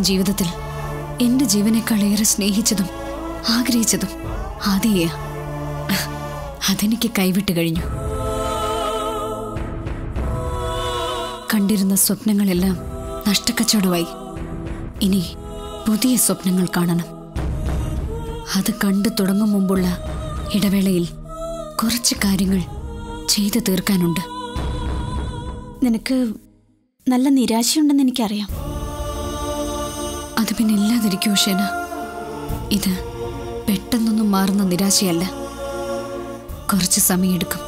ജീവിതത്തിൽ എന്റെ ജീവനേക്കാൾ ഏറെ സ്നേഹിച്ചതും ആഗ്രഹിച്ചതും ആദിയെയാ അതെനിക്ക് കൈവിട്ട് കഴിഞ്ഞു കണ്ടിരുന്ന സ്വപ്നങ്ങളെല്ലാം നഷ്ടക്കച്ചവടമായി ഇനി പുതിയ സ്വപ്നങ്ങൾ കാണണം അത് കണ്ടു തുടങ്ങും മുമ്പുള്ള ഇടവേളയിൽ കുറച്ച് കാര്യങ്ങൾ ചെയ്തു തീർക്കാനുണ്ട് നിനക്ക് നല്ല നിരാശയുണ്ടെന്ന് എനിക്കറിയാം അത് പിന്നെ ഇല്ലാതിരിക്കൂ ഷേന ഇത് പെട്ടെന്നൊന്നും മാറുന്ന നിരാശയല്ല കുറച്ച് സമയമെടുക്കും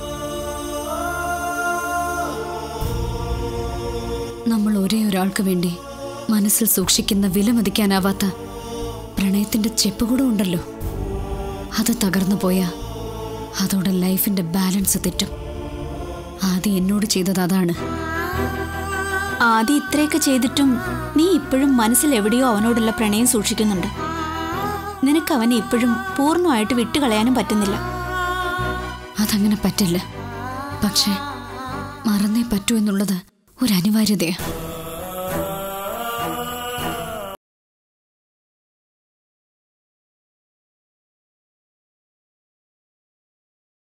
നമ്മൾ ഒരേ ഒരാൾക്ക് വേണ്ടി മനസ്സിൽ സൂക്ഷിക്കുന്ന വിലമതിക്കാനാവാത്ത പ്രണയത്തിന്റെ ചെപ്പുകൂടെ ഉണ്ടല്ലോ അത് തകർന്നു പോയാ അതോടെ ലൈഫിന്റെ ബാലൻസ് തെറ്റും ആദ്യം എന്നോട് ചെയ്തത് അതാണ് ആദ്യം ഇത്രയൊക്കെ ചെയ്തിട്ടും നീ ഇപ്പോഴും മനസ്സിൽ എവിടെയോ അവനോടുള്ള പ്രണയം സൂക്ഷിക്കുന്നുണ്ട് നിനക്ക് അവനെ ഇപ്പോഴും പൂർണ്ണമായിട്ട് വിട്ടുകളയാനും പറ്റുന്നില്ല അതങ്ങനെ പറ്റില്ല പക്ഷേ മറന്നേ പറ്റൂ എന്നുള്ളത് ഒരു അനിവാര്യതയാണ്